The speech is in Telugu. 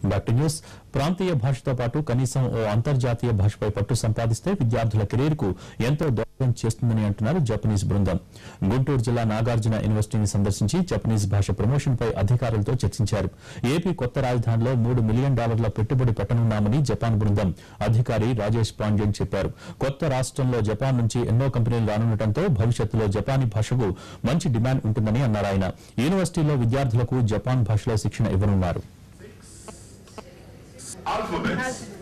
బ్యాక్ టు న్యూస్ ప్రాంతీయ భాషతో పాటు కనీసం ఓ అంతర్జాతీయ భాషపై పట్టు సంపాదిస్తే విద్యార్థుల కెరీర్ కు ఎంతో దోహదం చేస్తుందని అంటున్నారు జపనీస్ బృందం గుంటూరు జిల్లా నాగార్జున యూనివర్సిటీని సందర్శించి జపనీస్ భాష ప్రమోషన్ పై అధికారులతో చర్చించారు ఏపీ కొత్త రాజధానిలో మూడు మిలియన్ డాలర్ల పెట్టుబడి పెట్టనున్నామని జపాన్ బృందం అధికారి రాజేష్ పాండ్యన్ చెప్పారు కొత్త రాష్ట్రంలో జపాన్ నుంచి ఎన్నో కంపెనీలు రానుండటంతో భవిష్యత్తులో జపానీ భాషకు మంచి డిమాండ్ ఉంటుందని అన్నారు ఆయన యూనివర్సిటీలో విద్యార్థులకు జపాన్ భాషలో శిక్షణ ఇవ్వనున్నారు alphabets